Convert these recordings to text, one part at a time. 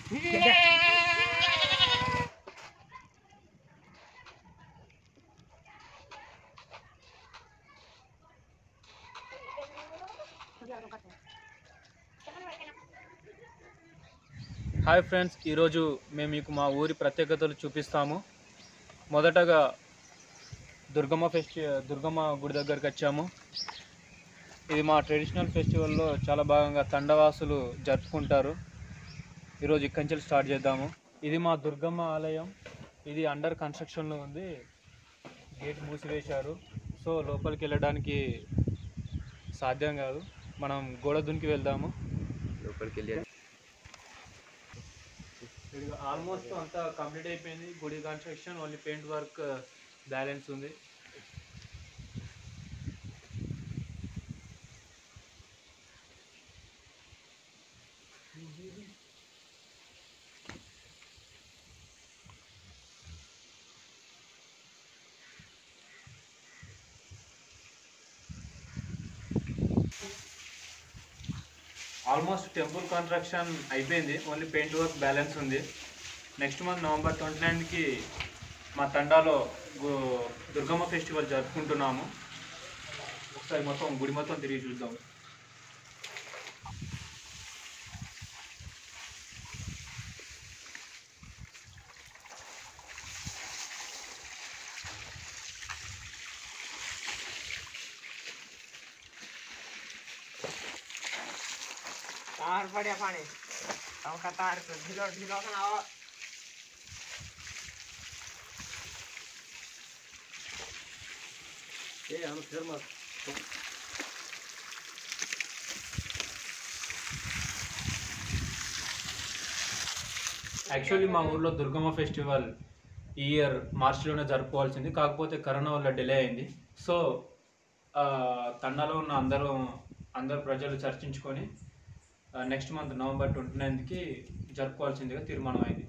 Hi friends ఈరోజు మేము మీకు మా ఊరి ప్రత్యేకతలు చూపిస్తాము మొదటగా దుర్గమ్మ ఫెస్టి దుర్గమ్మ గుడి దగ్గరికి వచ్చాము ఇది మా ట్రెడిషనల్ ఫెస్టివల్లో చాలా భాగంగా తండవాసులు జరుపుకుంటారు ఈరోజు ఇక్కడి నుంచి స్టార్ట్ చేద్దాము ఇది మా దుర్గమ్మ ఆలయం ఇది అండర్ కన్స్ట్రక్షన్లో ఉంది గేట్ మూసివేశారు సో లోపలికి వెళ్ళడానికి సాధ్యం కాదు మనం గోడ దునికి వెళ్దాము లోపలికి వెళ్ళి ఇది ఆల్మోస్ట్ అంతా కంప్లీట్ అయిపోయింది గుడి construction only paint work balance ఉంది ఆల్మోస్ట్ టెంపుల్ కన్స్ట్రక్షన్ అయిపోయింది ఓన్లీ పెయింట్ వర్క్ బ్యాలెన్స్ ఉంది నెక్స్ట్ మంత్ నవంబర్ ట్వంటీ నైన్కి మా తండాలో గు- దుర్గమ్మ ఫెస్టివల్ జరుపుకుంటున్నాము ఒకసారి మొత్తం గుడి మొత్తం తిరిగి చూద్దాం तार पड़े पानी हम का तार पे ढिलो ढिलो का आओ ఏ అవును సార్ మా యాక్చువల్లీ మా ఊర్లో దుర్గమ్మ ఫెస్టివల్ ఈ ఇయర్ మార్చిలోనే జరుపుకోవాల్సింది కాకపోతే కరోనా వల్ల డిలే అయింది సో ఆ, తండాలో ఉన్న అందరూ అందరు ప్రజలు చర్చించుకొని నెక్స్ట్ మంత్ నవంబర్ ట్వంటీ నైన్త్కి జరుపుకోవాల్సిందిగా తీర్మానం అయింది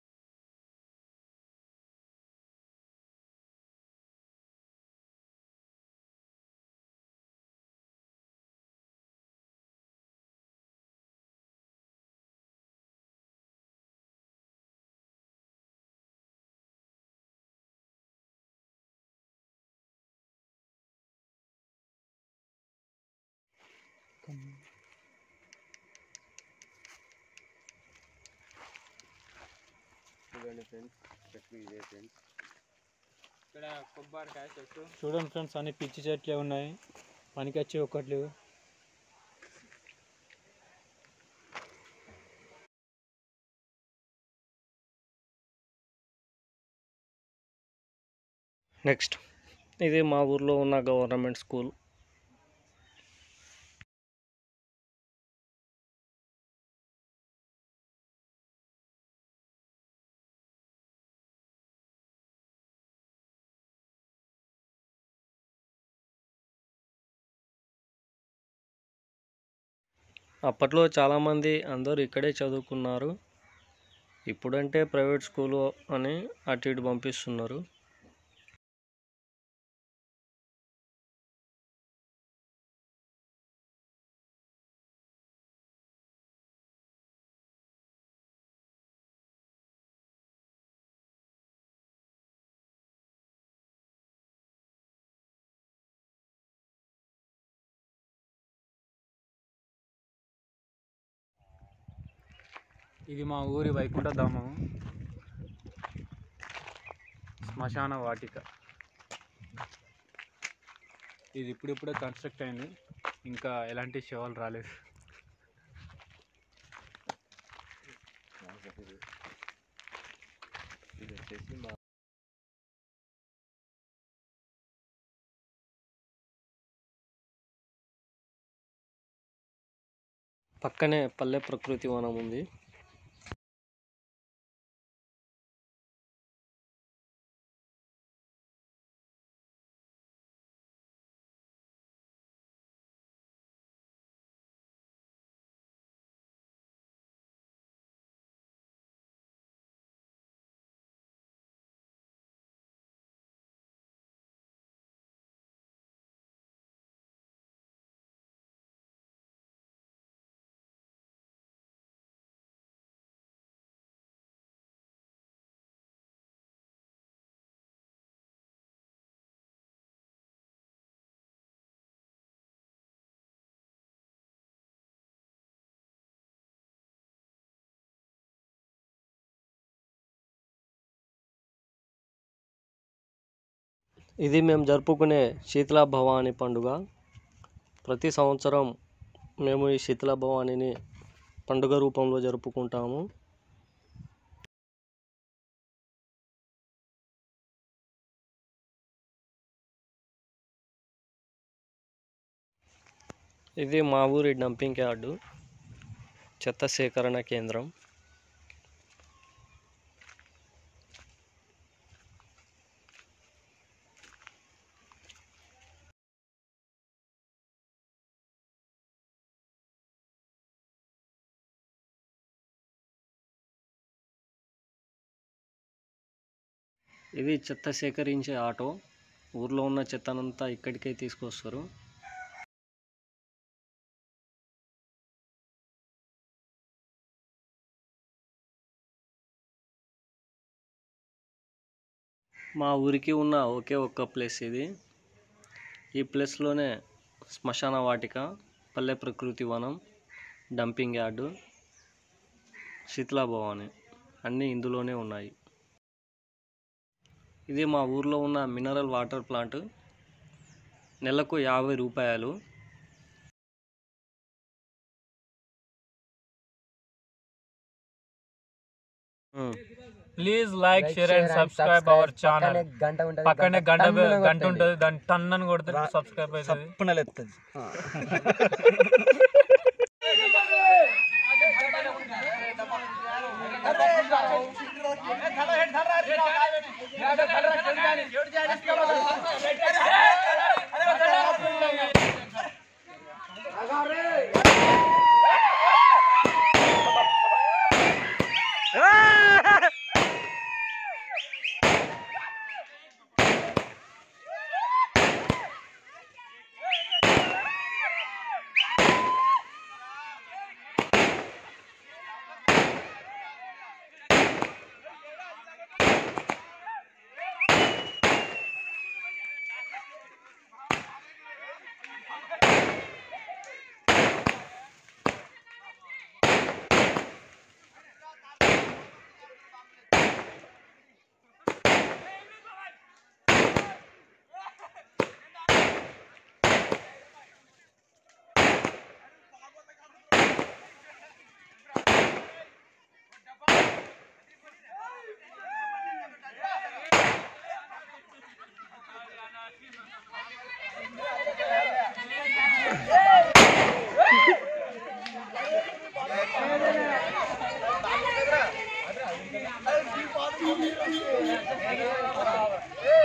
చూడండి ఫ్రెండ్స్ చెట్లు ఇదే ఫ్రెండ్స్ ఇక్కడ కొబ్బరికాయ చెట్టు చూడండి ఫ్రెండ్స్ అన్ని పిచ్చి చెట్లే ఉన్నాయి పనికి వచ్చి ఒక్కటి లేవు నెక్స్ట్ ఇది మా ఊర్లో ఉన్న గవర్నమెంట్ స్కూల్ అప్పట్లో చాలామంది అందరూ ఇక్కడే చదువుకున్నారు ఇప్పుడంటే ప్రైవేట్ స్కూలు అని అటు ఇటు పంపిస్తున్నారు ఇది మా ఊరి వైకుంఠధామం శ్మశాన వాటిక ఇది ఇప్పుడిప్పుడే కన్స్ట్రక్ట్ అయింది ఇంకా ఎలాంటి శవాలు రాలేదు ఇది వచ్చేసి మా పక్కనే పల్లె ప్రకృతి వనం ఉంది ఇది మేము జరుపుకునే శీతల భవాని పండుగ ప్రతి సంవత్సరం మేము ఈ శీతల భవానీని పండుగ రూపంలో జరుపుకుంటాము ఇది మా ఊరి డంపింగ్ యార్డు చెత్త సేకరణ కేంద్రం ఇది చెత్త సేకరించే ఆటో ఊర్లో ఉన్న చెత్తనంతా ఇక్కడికే తీసుకొస్తారు మా ఊరికి ఉన్న ఒకే ఒక్క ప్లేస్ ఇది ఈ ప్లేస్లోనే శ్మశాన వాటిక పల్లె ప్రకృతి వనం డంపింగ్ యార్డు శీతలా భవాని అన్నీ ఇందులోనే ఉన్నాయి ఇది మా ఊర్లో ఉన్న మినరల్ వాటర్ ప్లాంట్ నెలకు యాభై రూపాయలు um. Please like share and subscribe our channel గంట ఉంటుంది పక్కనే గంట గంట ఉంటుంది దాన్ని టన్ అని కొడితే సబ్స్క్రైబ్ అవుతుంది ఏ